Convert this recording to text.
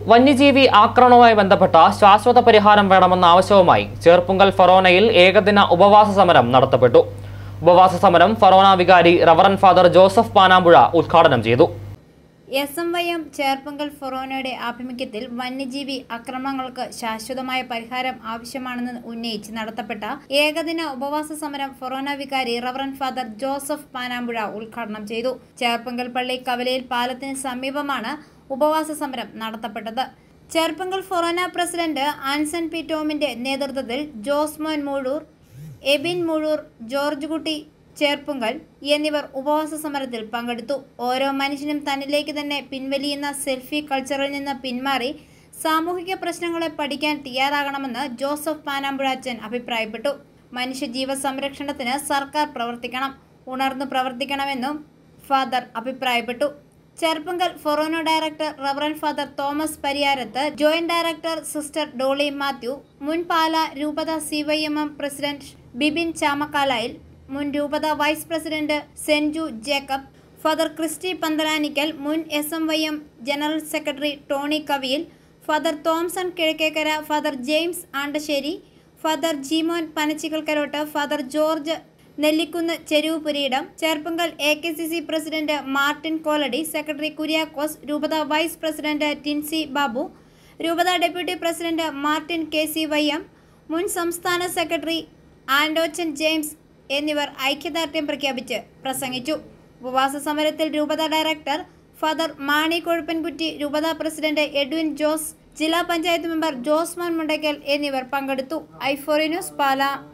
വന്യജീവി ആക്രമണവുമായി ബന്ധപ്പെട്ട ശാശ്വത പരിഹാരം വേണമെന്ന ആവശ്യവുമായി ചേർപ്പുങ്കൽ ഫറോനയിൽ ഏകദിന ഉപവാസ സമരം നടത്തപ്പെട്ടു ഉപവാസ സമരം ഫറോന വികാരി റവറൻ ഫാദർ ജോസഫ് പാനാമ്പുഴ ഉദ്ഘാടനം ചെയ്തു S M Y M Cherpunkal ഫൊറോനയുടെ ആഭിമുഖ്യത്തിൽ വന്യജീവി ആക്രമണങ്ങൾക്ക് ശാശ്വതമായ പരിഹാരം ആവശ്യമാണെന്ന് ഉന്നയിച്ച് നടത്തപ്പെട്ട ഏകദിന ഉപവാസ സമരം ഫൊറോന വികാരി റവറൻ ഫാദർ ജോസഫ് പാനാമ്പുഴ ഉദ്ഘാടനം ചെയ്തു ചേർപ്പങ്കൽ പള്ളി കവലയിൽ പാലത്തിന് സമീപമാണ് ഉപവാസ സമരം നടത്തപ്പെട്ടത് Cherpunkal forane president Anson P ടോമിന്റെ നേതൃത്വത്തിൽ ജോസ്മോൻ മൂഴൂർ എബിൻ മുഴൂർ ജോർജ് കുട്ടി ചേർപ്പുങ്കൽ എന്നിവർ ഉപവാസ സമരത്തിൽ പങ്കെടുത്തു ഓരോ മനുഷ്യനും തന്നിലേക്ക് തന്നെ പിൻവലിയുന്ന സെൽഫി കൾച്ചറിൽ നിന്ന് പിന്മാറി സാമൂഹിക പ്രശ്നങ്ങളെ പഠിക്കാൻ തയ്യാറാകണമെന്ന് ജോസഫ് പാനാമ്പുഴാച്ചൻ അഭിപ്രായപ്പെട്ടു മനുഷ്യജീവ സംരക്ഷണത്തിന് സർക്കാർ പ്രവർത്തിക്കണം ഉണർന്നു പ്രവർത്തിക്കണമെന്നും ഫാദർ അഭിപ്രായപ്പെട്ടു Cherpunkal forane director reverend father Thomas Pariyarath joint director sister Dolly Mathew മുൻ പാല രൂപത C Y M M president Bibin Chamakalayil മുൻ രൂപത vice president Senju Jacob father Christy Panthalanickal മുൻ S M Y M general secretary Tony Kaviyil father Thomson Kizhakkekara father James Andassery father Jeemon Panachikkalkarott father George Nellikunnu Cheruvu Purayidom Cherpunkal A K C C president Martin Koladi secretary Kuriakose രൂപത vice president Tincy Babu രൂപത deputy president Martin K C Y M മുൻ സംസ്ഥാന secretary ആൻഡോച്ചൻ James എന്നിവർ ഐക്യദാർഢ്യം പ്രഖ്യാപിച്ച് പ്രസംഗിച്ചു ഉപവാസ സമരത്തിൽ രൂപത ഡയറക്ടർ ഫാദർ മാണി കൊഴുപ്പൻകുറ്റി രൂപത പ്രസിഡന്റ് എഡ്വിൻ ജോസ് ജില്ലാ പഞ്ചായത്ത് മെമ്പർ ജോസ്മാൻ മുണ്ടയ്ക്കൽ എന്നിവർ പങ്കെടുത്തു ഐഫോറി ന്യൂസ് പാല